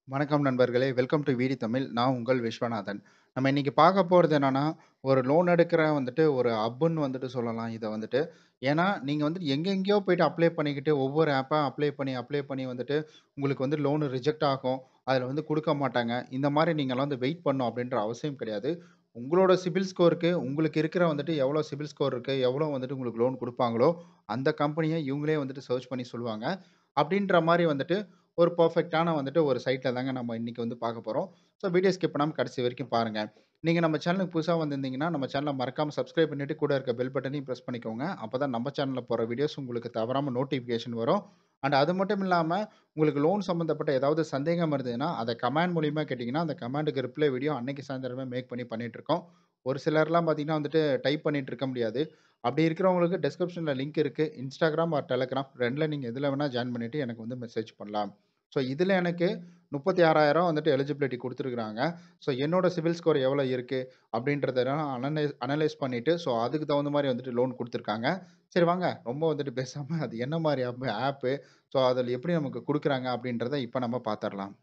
வணக்கம் நண்பர்களே! Welcome to வீடி தமிழ். நான் உங்கள் விஸ்வநாதன். நம்ம இன்னைக்கு பார்க்க போறது என்னன்னா, ஒரு லோன் எடுக்கிற வந்துட்டு ஒரு ஹப்புன்னு வந்துட்டு சொல்லலாம் இத வந்துட்டு. ஏன்னா, நீங்க வந்துட்டு எங்கெங்கேயோ போயிட்டு அப்ளை பண்ணிக்கிட்டு, ஒவ்வொரு ஆப்பா அப்ளை பண்ணி, அப்ளை பண்ணி வந்துட்டு உங்களுக்கு வந்து லோன் ரிஜெக்ட் ஆகும். அதில வந்து குடுக்க மாட்டாங்க. இந்த மாரி நீங்கலாம் வந்து வெயிட் பண்ணணும் அப்டின்ற அவசியம் கிடையாது. உங்களோட சிபில் ஸ்கோருக்கு உங்களுக்கு இருக்கிற வந்துட்டு எவ்வளோ சிபில் ஸ்கோர் இருக்கு, எவ்வளோ வந்துட்டு உங்களுக்கு லோன் குடுப்பாங்களோ, அந்த கம்பெனிய இவங்களே வந்துட்டு சர்ச் பண்ணி சொல்லுவாங்க. அப்டின்ற மாரி வந்துட்டு ஒரு பெர்ஃபெக்ட்டான வந்துட்டு ஒரு சைட்ல தாங்க நம்ம இன்னைக்கு வந்து பார்க்க போறோம். ஸோ வீடியோ ஸ்கிப் பண்ணாம கடைசி வரைக்கும் பாருங்க. நீங்க நம்ம சேனலுக்கு புதுசா வந்திருந்தீங்கன்னா, நம்ம சேனல மறக்காம சப்ஸ்கிரைப் பண்ணிட்டு கூட இருக்க பெல் பட்டனையும் பிரஸ் பண்ணிக்கோங்க. அப்பதான் நம்ம சேனல்ல போடுற வீடியோஸ் உங்களுக்கு தவறாம நோட்டிஃபிகேஷன் வரும். அண்ட் அது மட்டும் இல்லாம, உங்களுக்கு லோன் சம்மந்தப்பட்ட ஏதாவது சந்தேகம் இருந்ததுன்னா, அத கமெண்ட் மூலியமா கேட்டீங்கன்னா, அந்த கமெண்ட்க்கு ரிப்ளை வீடியோ அன்னைக்கு சாயந்தரமே மேக் பண்ணி பண்ணிட்டுருக்கோம். ஒரு சிலர்லாம் பார்த்தீங்கன்னா வந்துட்டு டைப் பண்ணிட்டு இருக்க முடியாது. அப்படி இருக்கிறவங்களுக்கு டிஸ்கிரிப்ஷன்ல லிங்க் இருக்கு. Instagram ஆர் Telegram 2ல நீங்க எதுல வேணா ஜாயின் பண்ணிட்டு எனக்கு வந்து மெசேஜ் பண்ணலாம். ஸோ இதில எனக்கு 36,000 வந்துட்டு எலிஜிபிலிட்டி குடுத்துருக்காங்க. ஸோ என்னோட சிபில் ஸ்கோர் எவ்வளோ இருக்கு அப்படின்றதெல்லாம் அனலைஸ் அனலைஸ் பண்ணிட்டு, ஸோ அதுக்கு தகுந்த மாரி வந்துட்டு லோன் குடுத்துருக்காங்க. சரி வாங்க, ரொம்ப வந்துட்டு பேசாம அது என்ன மாரி ஆப் ஆப்பு, ஸோ அதில எப்படி நமக்கு குடுக்குறாங்க அப்படின்றத இப்ப நம்ம பார்த்துரலாம்.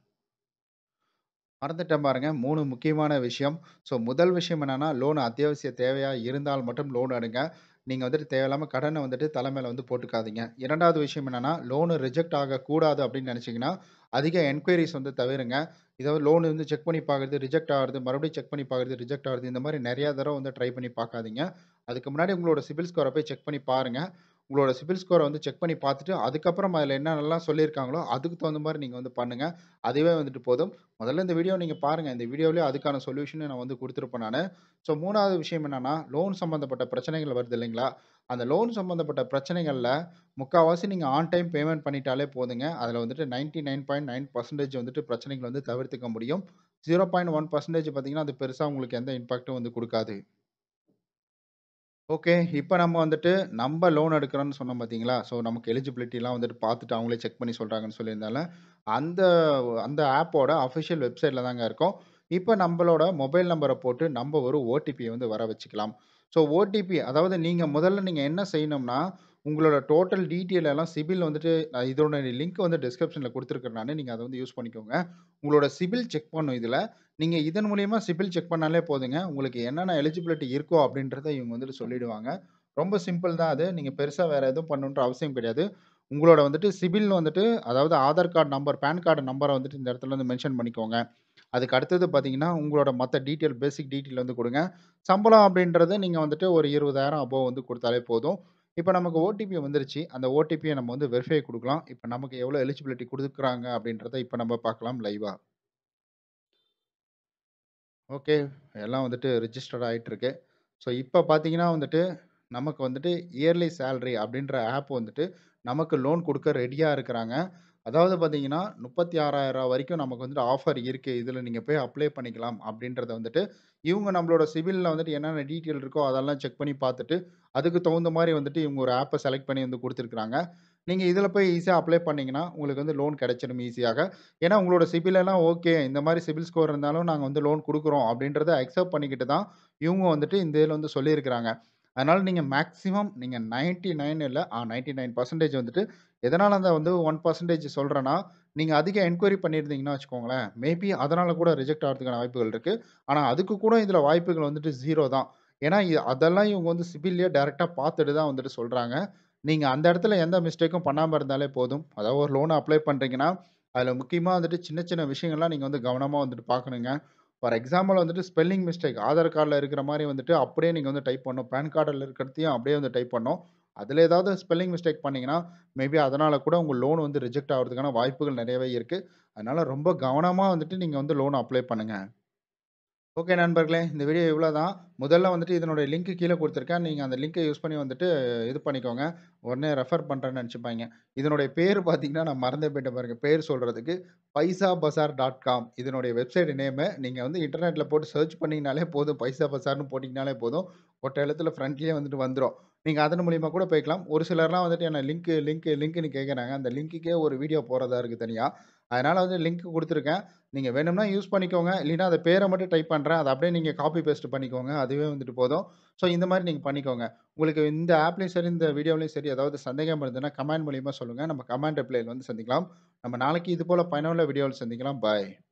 மறந்துட்டேன் பாருங்க. 3 முக்கியமான விஷயம். ஸோ முதல் விஷயம் என்னன்னா, லோன் அத்தியாவசிய தேவையா இருந்தால் மட்டும் லோன் எடுங்க. நீங்க வந்துட்டு தேவையில்லாம கடன வந்துட்டு தல மேல வந்து போட்டுக்காதீங்க. 2வது விஷயம் என்னன்னா, லோன் ரிஜெக்ட் ஆகக்கூடாது அப்படின்னு நெனச்சீங்கன்னா, அதிக என்குயரீஸ் வந்து தவிருங்க. இதாவது லோன் வந்து செக் பண்ணி பார்க்குறது, ரிஜெக்ட் ஆகுறது, மறுபடியும் செக் பண்ணி பார்க்குறது, ரிஜெக்ட் ஆகுறது இந்த மாரி நெறைய தடவ வந்து ட்ரை பண்ணி பார்க்காதீங்க. அதுக்கு முன்னாடி உங்களோட சிபில் ஸ்கோர போய் செக் பண்ணி பாருங்க. உங்களோட சிபில் ஸ்கோர வந்து செக் பண்ணி பார்த்துட்டு, அதுக்கப்புறம் அதில என்னென்னலாம் சொல்லியிருக்காங்களோ, அதுக்கு தகுந்த மாரி நீங்க வந்து பண்ணுங்க. அதுவே வந்துட்டு போதும். முதல்ல இந்த வீடியோ நீங்க பாருங்க. இந்த வீடியோவிலேயே அதுக்கான சொல்யூஷன நான் வந்து குடுத்துருப்பேன் நானு. ஸோ 3வது விஷயம் என்னன்னா, லோன் சம்மந்தப்பட்ட பிரச்சனைகள் வருது இல்லைங்களா? அந்த லோன் சம்மந்தப்பட்ட பிரச்சனைகள்ல முக்காவாசி நீங்க ஆன் டைம் பேமெண்ட் பண்ணிட்டாலே போதுங்க. அதில வந்துட்டு 99.9% வந்துட்டு பிரச்சனைகள் வந்து தவிர்த்துக்க முடியும். 0.1% பார்த்தீங்கன்னா, அது பெருசா உங்களுக்கு எந்த இம்பாக்டும் வந்து குடுக்காது. ஓகே. இப்ப நம்ம வந்துட்டு நம்ப லோன் எடுக்கிறோம்னு சொன்னோம் பார்த்தீங்களா? ஸோ நமக்கு எலிஜிபிலிட்டிலாம் வந்துட்டு பார்த்துட்டு அவங்களே செக் பண்ணி சொல்றாங்கன்னு சொல்லியிருந்தேன்ல. அந்த அந்த ஆப்போட அஃபிஷியல் வெப்சைட்ல தாங்க இருக்கோம். இப்ப நம்பளோட மொபைல் நம்பர போட்டு நம்ப ஒரு ஓடிபிய வந்து வர வச்சுக்கலாம். ஸோ ஓடிபி அதாவது நீங்க முதல்ல நீங்க என்ன செய்யணும்னா, உங்களோட டோட்டல் டீட்டெயில் எல்லாம் சிபில் வந்துட்டு நான் இதோட லிங்க் வந்து டிஸ்கிரிப்ஷன்ல குடுத்துருக்கேன் நானு. நீங்க அத வந்து யூஸ் பண்ணிக்கோங்க. உங்களோட சிபில் செக் பண்ணும் இதுல. நீங்க இதன் மூலியமா சிபில் செக் பண்ணாலே போதுங்க. உங்களுக்கு என்னென்ன எலிஜிபிலிட்டி இருக்கோ அப்படின்றத இவங்க வந்துட்டு சொல்லிடுவாங்க. ரொம்ப சிம்பிள் தான் அது. நீங்க பெருசா வேற எதுவும் பண்ணணுன்ற அவசியம் கிடையாது. உங்களோட வந்துட்டு சிபில் வந்துட்டு அதாவது Aadhaar card number, PAN card நம்பர வந்துட்டு இந்த இடத்துல வந்து மென்ஷன் பண்ணிக்கோங்க. அதுக்கு அடுத்தது பார்த்தீங்கன்னா, உங்களோட மத்த டீட்டெயில் பேசிக் டீட்டெயில் வந்து குடுங்க. சம்பளம் அப்படின்றது நீங்க வந்துட்டு ஒரு 20,000 அபோவ் வந்து குடுத்தாலே போதும். இப்ப நமக்கு ஓடிபி வந்துருச்சு. அந்த ஓடிபிய நம்ம வந்து வெரிஃபை குடுக்கலாம். இப்ப நமக்கு எவ்வளோ எலிஜிபிலிட்டி குடுக்குறாங்க அப்படின்றத இப்ப நம்ம பார்க்கலாம் லைவா. ஓகே. எல்லாம் வந்துட்டு ரிஜிஸ்டர் ஆயிட்டு இருக்கு. ஸோ இப்ப பார்த்தீங்கன்னா வந்துட்டு, நமக்கு வந்துட்டு இயர்லி சேலரி அப்படின்ற ஆப் வந்துட்டு நமக்கு லோன் குடுக்க ரெடியா இருக்கிறாங்க. அதாவது பார்த்தீங்கன்னா, 36,000 வரைக்கும் நமக்கு வந்துட்டு ஆஃபர் இருக்கு. இதில நீங்க போய் அப்ளை பண்ணிக்கலாம் அப்படின்றத வந்துட்டு, இவங்க நம்மளோட சிபில்ல வந்துட்டு என்னென்ன டீட்டெயில் இருக்கோ அதெல்லாம் செக் பண்ணி பார்த்துட்டு, அதுக்கு தகுந்த மாரி வந்துட்டு இவங்க ஒரு ஆப்ப செலக்ட் பண்ணி வந்து குடுத்துருக்காங்க. நீங்க இதில போய் ஈஸியா அப்ளை பண்ணீங்கன்னா, உங்களுக்கு வந்து லோன் கிடைச்சிடும் ஈஸியாக. ஏன்னா உங்களோட சிபில் எல்லாம் ஓகே. இந்த மாரி சிபில் ஸ்கோர் இருந்தாலும் நாங்க வந்து லோன் குடுக்குறோம் அப்படின்றத அக்செப்ட் பண்ணிக்கிட்டு தான், இவங்க வந்துட்டு இந்த இதில வந்து சொல்லியிருக்கிறாங்க. அதனால நீங்க மேக்ஸிமம் நீங்க 99 இல்ல ஆ 99% வந்துட்டு எதனால அந்த வந்து 1% சொல்றேன்னா, நீங்க அதிக என்குயரி பண்ணியிருந்தீங்கன்னா வச்சுக்கோங்களேன், மேபி அதனால கூட ரிஜெக்ட் ஆகுறதுக்கான வாய்ப்புகள் இருக்கு. ஆனா அதுக்கு கூட இதில வாய்ப்புகள் வந்துட்டு 0 தான். ஏன்னா இ அதெல்லாம் இவங்க வந்து சிபில்லயே டைரக்ட்டா பார்த்துட்டு தான் வந்துட்டு சொல்றாங்க. நீங்க அந்த இடத்துல எந்த மிஸ்டேக்கும் பண்ணாம இருந்தாலே போதும். அதாவது ஒரு லோன் அப்ளை பண்றீங்கன்னா, அதில முக்கியமா வந்துட்டு சின்ன சின்ன விஷயங்கள்லாம் நீங்க வந்து கவனமா வந்துட்டு பார்க்கணுங்க. ஃபார் எக்ஸாம்பிள் வந்துட்டு ஸ்பெல்லிங் மிஸ்டேக் ஆதார் கார்ட்ல இருக்கிற மாரி வந்துட்டு அப்படியே நீங்க வந்து டைப் பண்ணணும். பான் கார்ட்ல இருக்கிறதையும் அப்படியே வந்து டைப் பண்ணணும். அதில ஏதாவது ஸ்பெல்லிங் மிஸ்டேக் பண்ணீங்கன்னா, மேபி அதனால கூட உங்க லோன் வந்து ரிஜெக்ட் ஆகுறதுக்கான வாய்ப்புகள் நிறையவே இருக்கு. அதனால ரொம்ப கவனமா வந்துட்டு நீங்க வந்து லோன் அப்ளை பண்ணுங்க. ஓகே நண்பர்களே, இந்த வீடியோ இவ்வளோ தான். முதல்ல வந்துட்டு இதனுடைய லிங்க் கீழ குடுத்துருக்கேன். நீங்க அந்த லிங்க யூஸ் பண்ணி வந்துட்டு இது பண்ணிக்கோங்க. உடனே ரெஃபர் பண்றேன்னு நெனச்சுப்பாய்ங்க. இதனுடைய பேரு பார்த்தீங்கன்னா, நான் மறந்தே போயிட்டேன் பாருங்க. பேர் சொல்றதுக்கு பைசாபசார்.காம் இதனுடைய வெப்சைட் நேமு. நீங்க வந்து இன்டர்நெட்ல போட்டு சர்ச் பண்ணீங்கனாலே போதும். பைசா பசார்ன்னு போட்டீங்கனாலே போதும். ஒற்றை எழுத்துல ஃப்ரண்ட்லயே வந்துட்டு வந்துரும். நீங்க அதன் மூலியமா கூட போய்க்கலாம். ஒரு சிலர்லாம் வந்துட்டு என்ன லிங்க் லிங்க் லிங்க்ன்னு கேட்கறாங்க. அந்த லிங்க்குக்கே ஒரு வீடியோ போடுறதா இருக்கு தனியா. அதனால வந்து லிங்க் குடுத்துருக்கேன். நீங்க வேணும்னா யூஸ் பண்ணிக்கோங்க. இல்லைன்னா அத பேர மட்டும் டைப் பண்றேன். அத அப்படியே நீங்க காப்பி பேஸ்ட் பண்ணிக்கோங்க. அதுவே வந்துட்டு போதும். ஸோ இந்த மாரி நீங்க பண்ணிக்கோங்க. உங்களுக்கு இந்த ஆப்லயும் சரி, இந்த வீடியோலயும் சரி ஏதாவது சந்தேகம் இருந்ததுன்னா கமெண்ட் மூலியமா சொல்லுங்க. நம்ம கமெண்ட் ரிப்ளைல வந்து சந்திக்கலாம். நம்ம நாளைக்கு இது போல பயனுள்ள வீடியோவில் சந்திக்கலாம். பாய்.